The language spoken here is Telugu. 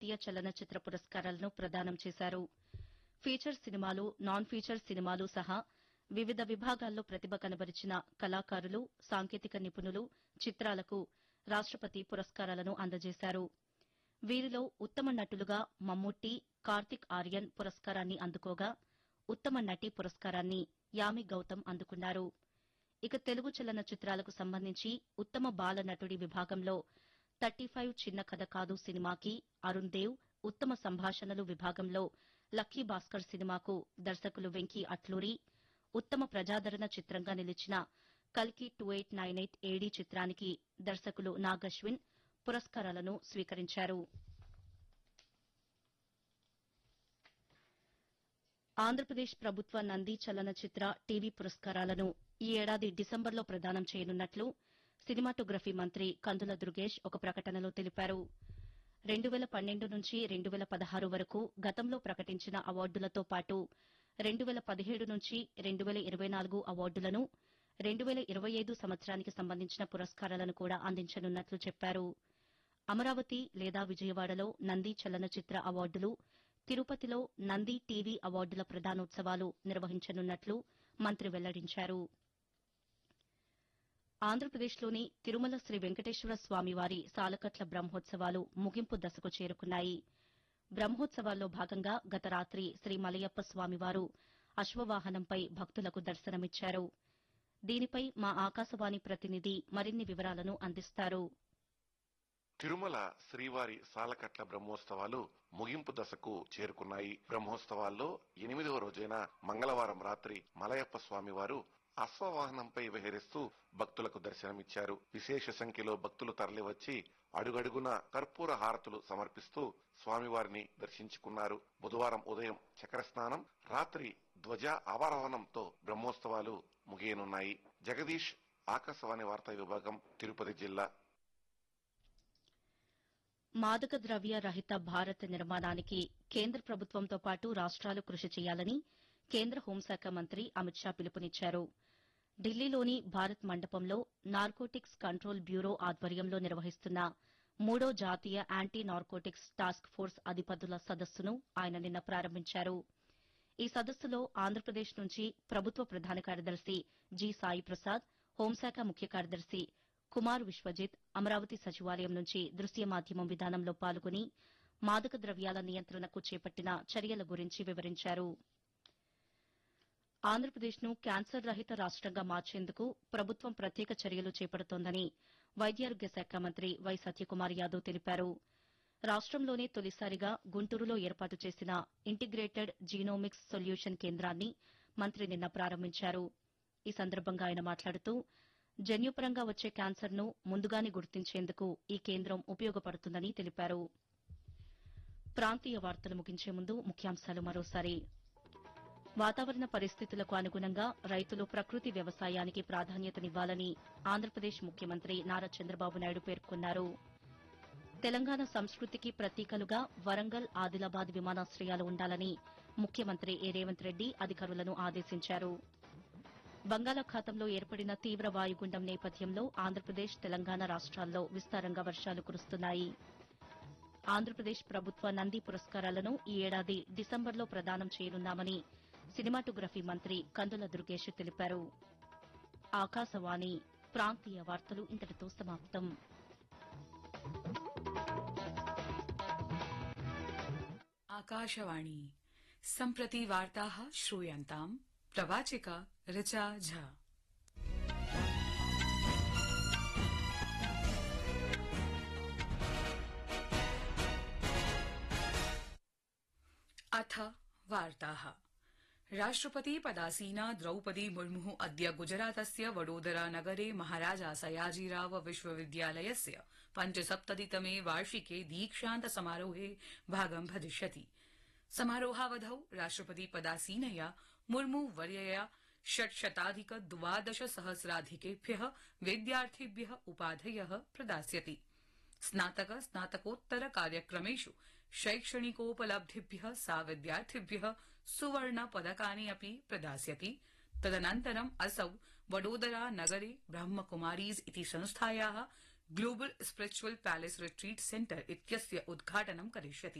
జాతీయ చలనచిత్ర పురస్కారాలను ప్రదానం చేశారు ఫీచర్ సినిమాలు నాన్ ఫీచర్ సినిమాలు సహా వివిధ విభాగాల్లో ప్రతిభ కనబరిచిన కళాకారులు సాంకేతిక నిపుణులు చిత్రాలకు రాష్టపతి పురస్కారాలను అందజేశారు వీరిలో ఉత్తమ నటులుగా మమ్ముట్టి కార్తిక్ ఆర్యన్ పురస్కారాన్ని అందుకోగా ఉత్తమ నటి పురస్కారాన్ని యామి గౌతమ్ అందుకున్నారు ఇక తెలుగు చలనచిత్రాలకు సంబంధించి ఉత్తమ బాల నటుడి విభాగంలో థర్టీ ఫైవ్ చిన్న కథ కాదు సినిమాకి అరుణ్ దేవ్ ఉత్తమ సంభాషణలు విభాగంలో లక్కీ భాస్కర్ సినిమాకు దర్శకులు వెంకీ అట్లూరి ఉత్తమ ప్రజాదరణ చిత్రంగా నిలిచిన కల్కి two eight nine eight AD చిత్రానికి దర్శకులు నాగశ్విన్ పురస్కారాలను స్వీకరించారు ఆంధ్రప్రదేశ్ ప్రభుత్వ నంది చలనచిత్ర టీవీ పురస్కారాలను ఈ ఏడాది డిసెంబర్లో ప్రదానం చేయనున్నట్లు సినిమాటోగ్రఫీ మంత్రి కందుల దుర్గేష్ ఒక ప్రకటనలో తెలిపారు రెండు వేల పన్నెండు నుంచి రెండు వేల పదహారు వరకు గతంలో ప్రకటించిన అవార్డులతో పాటు రెండు వేల పదిహేడు నుంచి రెండు వేల ఇరవై నాలుగు అవార్డులను రెండు వేల ఇరవై ఐదు సంవత్సరానికి సంబంధించిన పురస్కారాలను కూడా అందించనున్నట్లు చెప్పారు అమరావతి లేదా విజయవాడలో నంది చలనచిత్ర అవార్డులు తిరుపతిలో నంది టీవీ అవార్డుల ప్రదానోత్సవాలు నిర్వహించనున్నట్లు మంత్రి వెల్లడించారు ఆంధ్రప్రదేశ్లోని తిరుమల శ్రీ వెంకటేశ్వర స్వామివారి సాలకట్ల బ్రహ్మోత్సవాలు ముగింపు దశకు చేరుకున్నాయి బ్రహ్మోత్సవాల్లో భాగంగా గత రాత్రి శ్రీ మలయప్ప స్వామివారు అశ్వవాహనంపై భక్తులకు దర్శనమిచ్చారు దీనిపై మా ఆకాశవాణి ప్రతినిధి మరిన్ని వివరాలను అందిస్తారు తిరుమల శ్రీవారి సాలకట్ల బ్రహ్మోత్సవాలు ముగింపు దశకు చేరుకున్నాయి బ్రహ్మోత్సవాల్లో ఎనిమిదవ రోజైన మంగళవారం రాత్రి మలయప్ప స్వామివారు అశ్వవాహనంపై విహరిస్తూ భక్తులకు దర్శనమిచ్చారు విశేష సంఖ్యలో భక్తులు తరలివచ్చి అడుగడుగున కర్పూర హారతులు సమర్పిస్తూ స్వామివారిని దర్శించుకున్నారు బుధవారం ఉదయం చక్రస్నానం రాత్రి ధ్వజ ఆవారోహణంతో బ్రహ్మోత్సవాలు ముగియనున్నాయి జగదీష్ ఆకాశవాణి వార్తా విభాగం తిరుపతి జిల్లా మాదక ద్రవ్య రహిత భారత్ నిర్మాణానికి కేంద్ర ప్రభుత్వంతో పాటు రాష్ట్రాలు కృషి చేయాలని కేంద్ర హోంశాఖ మంత్రి అమిత్ షా పిలుపునిచ్చారు ఢిల్లీలోని భారత్ మండపంలో నార్కోటిక్స్ కంట్రోల్ బ్యూరో ఆధ్వర్యంలో నిర్వహిస్తున్న మూడో జాతీయ యాంటీ నార్కోటిక్స్ టాస్క్ ఫోర్స్ అధిపతుల సదస్సును ఆయన నిన్న ప్రారంభించారు ఈ సదస్సులో ఆంధ్రప్రదేశ్ నుంచి ప్రభుత్వ ప్రధాన కార్యదర్శి జి సాయి ప్రసాద్ హోంశాఖ ముఖ్య కార్యదర్శి కుమార్ విశ్వజిత్ అమరావతి సచివాలయం నుంచి దృశ్య మాధ్యమం విధానంలో పాల్గొని మాదక ద్రవ్యాల నియంత్రణకు చేపట్టిన చర్యల గురించి వివరించారు ఆంధ్రప్రదేశ్ను క్యాన్సర్ రహిత రాష్టంగా మార్చేందుకు ప్రభుత్వం ప్రత్యేక చర్యలు చేపడుతోందని వైద్యారోగ్య శాఖ మంత్రి వై సత్యకుమార్ యాదవ్ తెలిపారు రాష్టంలోనే తొలిసారిగా గుంటూరులో ఏర్పాటు చేసిన ఇంటిగ్రేటెడ్ జీనోమిక్స్ సొల్యూషన్ కేంద్రాన్ని మంత్రి నిన్న ప్రారంభించారు ఈ సందర్భంగా ఆయన మాట్లాడుతూ జన్యుపరంగా వచ్చే క్యాన్సర్ను ముందుగానే గుర్తించేందుకు ఈ కేంద్రం ఉపయోగపడుతుందని తెలిపారు ప్రాంతీయ వార్తలు ముగించే ముందు ముఖ్యాంశాలు మరోసారి వాతావరణ పరిస్థితులకు అనుగుణంగా రైతులు ప్రకృతి వ్యవసాయానికి ప్రాధాన్యతనివ్వాలని ఆంధ్రప్రదేశ్ ముఖ్యమంత్రి నారా చంద్రబాబు నాయుడు పేర్కొన్నారు తెలంగాణ సంస్కృతికి ప్రతీకలుగా వరంగల్ ఆదిలాబాద్ విమానాశ్రయాలు ఉండాలని ముఖ్యమంత్రి ఏ రేవంత్ రెడ్డి అధికారులను ఆదేశించారు బంగాళాఖాతంలో ఏర్పడిన తీవ్ర వాయుగుండం నేపథ్యంలో ఆంధ్రప్రదేశ్ తెలంగాణ రాష్ట్రాల్లో విస్తారంగా వర్షాలు కురుస్తున్నాయి ఆంధ్రప్రదేశ్ ప్రభుత్వ నంది పురస్కారాలను ఈ ఏడాది డిసెంబర్లో ప్రదానం చేయనున్నామని సినిమాటోగ్రఫీ మంత్రి కందుల దుర్గేష్ తెలిపారు ఆకాశవాణి ప్రాంతీయ వార్తలు ఇంతటితో సమాప్తం आकाशवाणी सम्प्रति वार्ताः श्रूयन्ताम् प्रवाचिका ऋचा झा अथ वार्ताः राष्ट्रपति पदासीना द्रौपदी मुर्मु अद्य गुजरातस्य वडोदरा नगरे महाराजा सयाजीराव विश्वविद्यालयस्य पञ्चसप्ततितमे वार्षिके दीक्षान्त समारोहे भागं भजिष्यति समारोहावधौ राष्ट्रपति पदासीनया मुर्मु वर्यया षट्शताधिक द्वादश सहस्राधिकेभ्य विद्यार्थिभ्य उपाधय प्रदास्यति स्नातक स्नातकोत्तर कार्यक्रमेषु शैक्षणिकोपलब्धिभ्य सा विद्यार्थिभ्य सुवर्ण पदकानि अपि प्रदास्यति तदनन्तरम् असौ वडोदरा नगरे ब्रह्मकुमारीज़ इति संस्थाया global spiritual palace retreat centre इत्यस्य उद्घाटनं करिष्यति